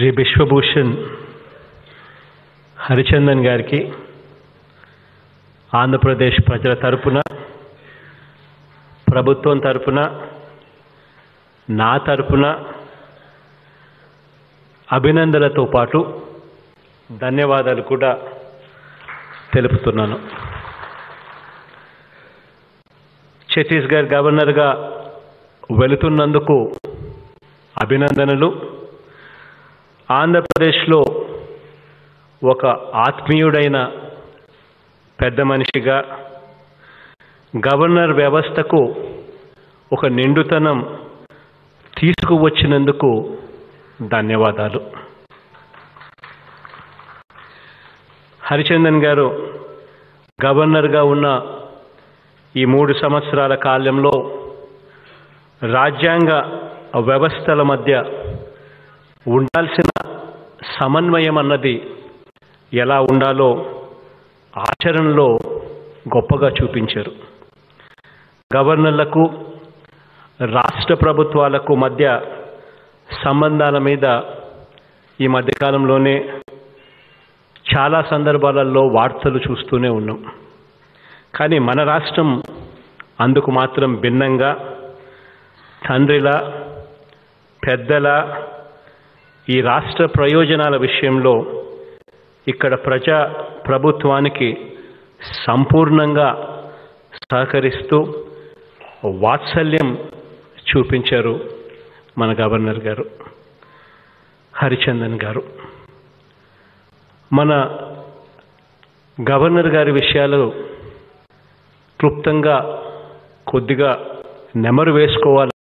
శ్రీ బిశ్వభూషణ్ హరిచందన్ గారికి ఆంధ్రప్రదేశ్ ప్రజల తరపున ప్రభుత్వం తరపున నా తరపున అభినందనలతో పాటు ధన్యవాదాలు కూడా తెలుపుతున్నాను ఛత్తీస్గఢ్ గవర్నర్గా వెళుతున్నందుకు అభినందనలు ఆంధ్రప్రదేశ్లో ఒక ఆత్మీయుడైన పెద్ద మనిషిగా గవర్నర్ వ్యవస్థకు ఒక నిండుతనం తీసుకువచ్చినందుకు ధన్యవాదాలు హరిచందన్ గారు గవర్నర్గా ఉన్న ఈ మూడు సంవత్సరాల కాలంలో రాజ్యాంగ వ్యవస్థల మధ్య ఉండాల్సిన సమన్వయం అన్నది ఎలా ఉండాలో ఆచరణలో గొప్పగా చూపించారు గవర్నర్లకు రాష్ట్ర ప్రభుత్వాలకు మధ్య సంబంధాల మీద ఈ మధ్యకాలంలోనే చాలా సందర్భాలలో వార్తలు చూస్తూనే ఉన్నాం కానీ మన రాష్ట్రం అందుకు మాత్రం భిన్నంగా తండ్రిలా పెద్దల ఈ రాష్ట్ర ప్రయోజనాల విషయంలో ఇక్కడ ప్రజా ప్రభుత్వానికి సంపూర్ణంగా సహకరిస్తూ వాత్సల్యం చూపించారు మన గవర్నర్ గారు హరిచందన్ గారు మన గవర్నర్ గారి విషయాలు క్లుప్తంగా కొద్దిగా నెమరు వేసుకోవాలి